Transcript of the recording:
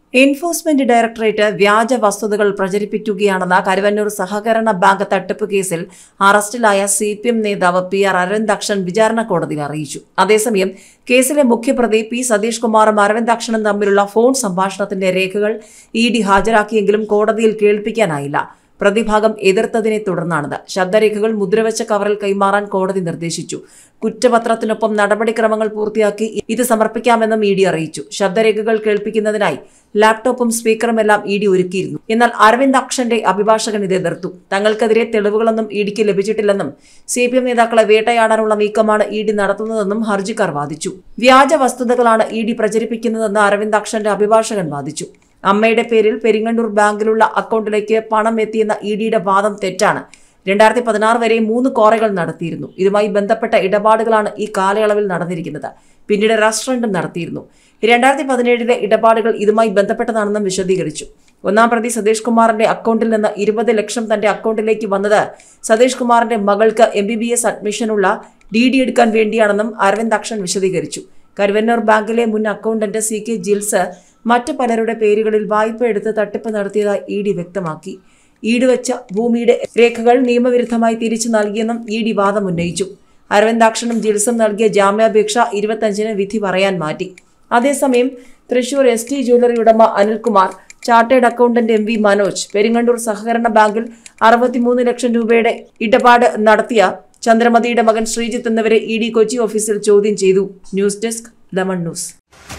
enforcement directorate വ്യാജ വസ്തുതകൾ പ്രചരിപ്പിക്കുകയാണെന്ന കരുവന്നൂർ സഹകരണ ബാങ്ക് തട്ടിപ്പ് കേസിൽ അറസ്റ്റിലായ സി പി എം നേതാവ് പി ആർ അരവിന്ദാക്ഷൻ വിചാരണ കോടതിയിൽ അറിയിച്ചു അതേസമയം കേസിലെ മുഖ്യപ്രതി പി സതീഷ് കുമാറും അരവിന്ദാക്ഷനും തമ്മിലുള്ള ഫോൺ സംഭാഷണത്തിന്റെ രേഖകൾ ഇ ഡി ഹാജരാക്കിയെങ്കിലും കോടതിയിൽ കേൾപ്പിക്കാനായില്ല പ്രതിഭാഗം എതിർത്തതിനെ തുടർന്നാണിത് ശബ്ദരേഖകൾ മുദ്രവെച്ച കവറിൽ കൈമാറാൻ കോടതി നിർദ്ദേശിച്ചു കുറ്റപത്രത്തിനൊപ്പം നടപടിക്രമങ്ങൾ പൂർത്തിയാക്കി ഇത് സമർപ്പിക്കാമെന്നും ഇ ഡി അറിയിച്ചു ശബ്ദരേഖകൾ കേൾപ്പിക്കുന്നതിനായി ലാപ്ടോപ്പും സ്പീക്കറുമെല്ലാം ഇ ഡി ഒരുക്കിയിരുന്നു എന്നാൽ അരവിന്ദ് അക്ഷന്റെ അഭിഭാഷകൻ ഇത് എതിർത്തു തങ്ങൾക്കെതിരെ തെളിവുകളൊന്നും ഇ ഡിക്ക് ലഭിച്ചിട്ടില്ലെന്നും സി പി എം നേതാക്കളെ വേട്ടയാടാനുള്ള നീക്കമാണ് ഇ ഡി നടത്തുന്നതെന്നും ഹർജിക്കാർ വാദിച്ചു വ്യാജ വസ്തുതകളാണ് ഇ ഡി പ്രചരിപ്പിക്കുന്നതെന്ന് അരവിന്ദ് അക്ഷന്റെ അഭിഭാഷകൻ വാദിച്ചു അമ്മയുടെ പേരിൽ പെരിങ്ങണ്ടൂർ ബാങ്കിലുള്ള അക്കൗണ്ടിലേക്ക് പണം എത്തിയെന്ന ഇ ഡിയുടെ വാദം തെറ്റാണ് രണ്ടായിരത്തി പതിനാറ് വരെ മൂന്ന് കോറകൾ നടത്തിയിരുന്നു ഇതുമായി ബന്ധപ്പെട്ട ഇടപാടുകളാണ് ഈ കാലയളവിൽ നടന്നിരിക്കുന്നത് പിന്നീട് റെസ്റ്റോറന്റും നടത്തിയിരുന്നു രണ്ടായിരത്തി പതിനേഴിലെ ഇടപാടുകൾ ഇതുമായി ബന്ധപ്പെട്ടതാണെന്നും വിശദീകരിച്ചു ഒന്നാം പ്രതി സതീഷ് കുമാറിന്റെ അക്കൗണ്ടിൽ നിന്ന് ഇരുപത് ലക്ഷം തന്റെ അക്കൗണ്ടിലേക്ക് വന്നത് സതീഷ് കുമാറിന്റെ മകൾക്ക് എം ബി ബി എസ് അഡ്മിഷനുള്ള ഡി ഡി എടുക്കാൻ വേണ്ടിയാണെന്നും അരവിന്ദ് അക്ഷൻ വിശദീകരിച്ചു കരുവന്നൂർ ബാങ്കിലെ മുൻ അക്കൗണ്ടന്റ് സി കെ ജിൽസ് മറ്റു പലരുടെ പേരുകളിൽ വായ്പ എടുത്ത് തട്ടിപ്പ് നടത്തിയതായി ഇ ഡി വ്യക്തമാക്കി ഈടുവെച്ച ഭൂമിയുടെ രേഖകൾ നിയമവിരുദ്ധമായി തിരിച്ചു നൽകിയെന്നും ഇ ഡി വാദം ഉന്നയിച്ചു അരവിന്ദാക്ഷനും ജിൽസും നൽകിയ ജാമ്യാപേക്ഷ ഇരുപത്തഞ്ചിന് വിധി പറയാൻ മാറ്റി അതേസമയം തൃശൂർ എസ് ടി ജ്വല്ലറി ഉടമ Anilkumar chartered accountant M V Manoj Peringandoor സഹകരണ ബാങ്കിൽ അറുപത്തിമൂന്ന് ലക്ഷം രൂപയുടെ ഇടപാട് നടത്തിയ ചന്ദ്രമതിയുടെ മകൻ ശ്രീജിത്ത് എന്നിവരെ ഇ ഡി കൊച്ചി ഓഫീസിൽ ചോദ്യം ചെയ്തു ന്യൂസ് ഡെസ്ക് ലെമൺ ന്യൂസ്